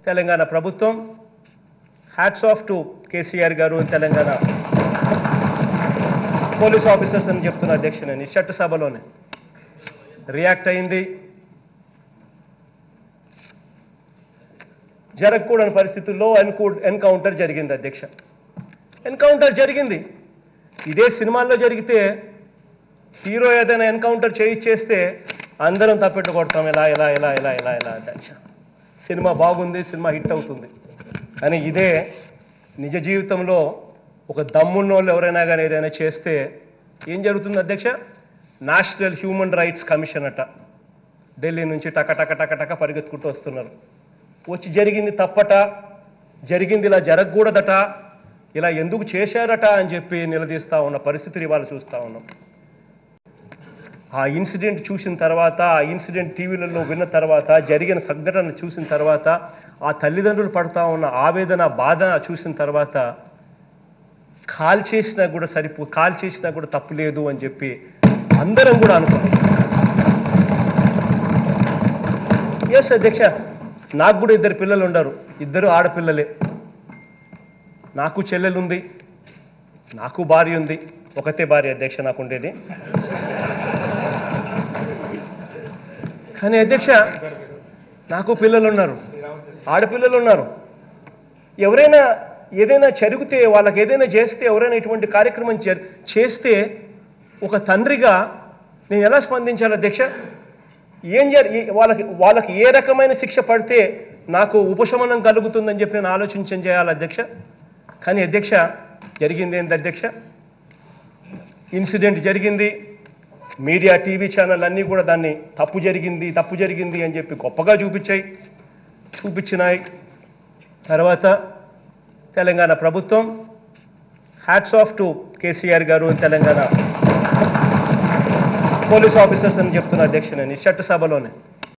తెలంగాణ ప్రభుత్వం hats off to KCR గారు Telangana police officers అని చెప్తున్న అధ్యక్ష నేను ఈ చట్టసభలోనే రియాక్ట్ అయింది జరగకూడని పరిస్థితుల్లో ఎన్కౌ ఎన్కౌంటర్ జరిగింది అధ్యక్ష ఎన్కౌంటర్ జరిగింది ఇదే సినిమాల్లో జరిగితే హీరో ఏదైనా ఎన్కౌంటర్ చేయిచ్చేస్తే అందరం తప్పెట్టు కొడతాం ఇలా ఇలా ఇలా ఇలా ఇలా ఇలా అధ్యక్ష సినిమా బాగుంది సినిమా హిట్ అవుతుంది కానీ ఇదే నిజ జీవితంలో ఒక దమ్మున్నోళ్ళు ఎవరైనా కానీ ఏదైనా చేస్తే ఏం జరుగుతుంది అధ్యక్ష నేషనల్ హ్యూమన్ రైట్స్ కమిషన్ అట ఢిల్లీ నుంచి టక టక టక టక పరిగెత్తుకుంటూ వస్తున్నారు వచ్చి జరిగింది తప్పట జరిగింది ఇలా జరగకూడదట ఇలా ఎందుకు చేశారట అని చెప్పి నిలదీస్తా ఉన్న పరిస్థితిని ఇవాళ చూస్తా ఉన్నాం ఆ ఇన్సిడెంట్ చూసిన తర్వాత ఆ ఇన్సిడెంట్ టీవీలలో విన్న తర్వాత జరిగిన సంఘటన చూసిన తర్వాత ఆ తల్లిదండ్రులు పడుతా ఉన్న ఆవేదన బాధ చూసిన తర్వాత కాల్ చేసినా కూడా సరిపో కాల్ చేసినా కూడా తప్పు లేదు అని చెప్పి అందరం కూడా అనుకున్నాం ఎస్ అధ్యక్ష నాకు కూడా ఇద్దరు పిల్లలు ఉండరు ఇద్దరు ఆడపిల్లలే నాకు చెల్లెలుంది నాకు భార్య ఉంది ఒకతే భార్య అధ్యక్ష నాకు ఉండేది కానీ అధ్యక్ష నాకు పిల్లలు ఉన్నారు ఆడపిల్లలు ఉన్నారు ఎవరైనా ఏదైనా జరిగితే వాళ్ళకి ఏదైనా చేస్తే ఎవరైనా ఇటువంటి కార్యక్రమం చే- చేస్తే ఒక తండ్రిగా నేను ఎలా స్పందించాలి అధ్యక్ష ఏం జరి ఈ- వాళ్ళకి వాళ్ళకి ఏ రకమైన శిక్ష పడితే నాకు ఉపశమనం కలుగుతుందని చెప్పి నేను ఆలోచించం చేయాలి అధ్యక్ష కానీ అధ్యక్ష జరిగింది ఏంటి అధ్యక్ష ఇన్సిడెంట్ జరిగింది మీడియా టీవీ ఛానల్ అన్నీ కూడా దాన్ని తప్పు జరిగింది తప్పు జరిగింది అని చెప్పి గొప్పగా చూపించాయి చూపించినాయి తర్వాత తెలంగాణ ప్రభుత్వం హ్యాట్స్ ఆఫ్ టు కేసీఆర్ గారు తెలంగాణ పోలీస్ ఆఫీసర్స్ అని చెప్తున్న అధ్యక్ష నేను ఈ చట్టసభలోనే